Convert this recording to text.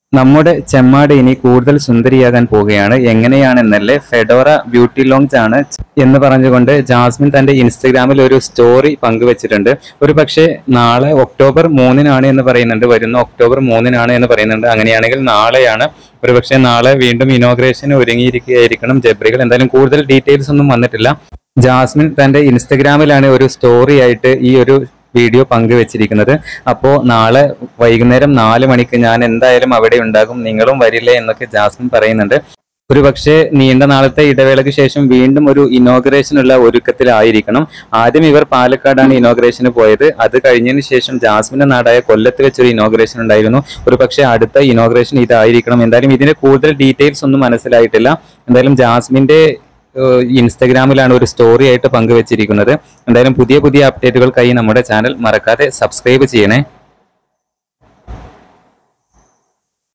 നമ്മുടെ ചെമ്മാട് ഇനി കൂടുതൽ സുന്ദരിയാകാൻ പോവുകയാണ് എങ്ങനെയാണെന്നല്ലേ ഫെഡോറ ബ്യൂട്ടി ലോഞ്ച് ആണ് എന്ന് പറഞ്ഞുകൊണ്ട് ജാസ്മിൻ തന്റെ ഇൻസ്റ്റഗ്രാമിൽ ഒരു സ്റ്റോറി പങ്കുവച്ചിട്ടുണ്ട് ഒരു പക്ഷേ നാളെ ഒക്ടോബർ മൂന്നിനാണ് എന്ന് പറയുന്നുണ്ട് വരുന്ന ഒക്ടോബർ മൂന്നിനാണ് എന്ന് പറയുന്നുണ്ട് അങ്ങനെയാണെങ്കിൽ നാളെയാണ് ഒരു പക്ഷേ നാളെ വീണ്ടും ഇനോഗ്രേഷൻ ഒരുങ്ങിയിരിക്കുകയായിരിക്കണം ജബ്രികൾ എന്തായാലും കൂടുതൽ ഡീറ്റെയിൽസ് ഒന്നും വന്നിട്ടില്ല ജാസ്മിൻ തന്റെ ഇൻസ്റ്റഗ്രാമിലാണ് ഒരു സ്റ്റോറി ആയിട്ട് ഈ ഒരു വീഡിയോ പങ്കുവെച്ചിരിക്കുന്നത് അപ്പോൾ നാളെ വൈകുന്നേരം നാല് മണിക്ക് ഞാൻ എന്തായാലും അവിടെ ഉണ്ടാകും നിങ്ങളും വരില്ലേ എന്നൊക്കെ ജാസ്മിൻ പറയുന്നുണ്ട് ഒരു പക്ഷേ നീണ്ട നാളത്തെ ഇടവേളയ്ക്ക് ശേഷം വീണ്ടും ഒരു ഇനോഗ്രേഷനുള്ള ഒരുക്കത്തിലായിരിക്കണം ആദ്യം ഇവർ പാലക്കാടാണ് ഇനോഗ്രേഷന് പോയത് അത് കഴിഞ്ഞതിന് ശേഷം ജാസ്മിന്റെ നാടായ കൊല്ലത്ത് വെച്ചൊരു ഇനോഗ്രേഷൻ ഉണ്ടായിരുന്നു ഒരു പക്ഷേ അടുത്ത ഇനോഗ്രേഷൻ ഇതായിരിക്കണം എന്തായാലും ഇതിന്റെ കൂടുതൽ ഡീറ്റെയിൽസ് ഒന്നും മനസ്സിലായിട്ടില്ല എന്തായാലും ജാസ്മിന്റെ ഏഹ് ഇൻസ്റ്റഗ്രാമിലാണ് ഒരു സ്റ്റോറി ആയിട്ട് പങ്കുവച്ചിരിക്കുന്നത് എന്തായാലും പുതിയ പുതിയ അപ്ഡേറ്റുകൾക്കായി നമ്മുടെ ചാനൽ മറക്കാതെ സബ്സ്ക്രൈബ് ചെയ്യണേ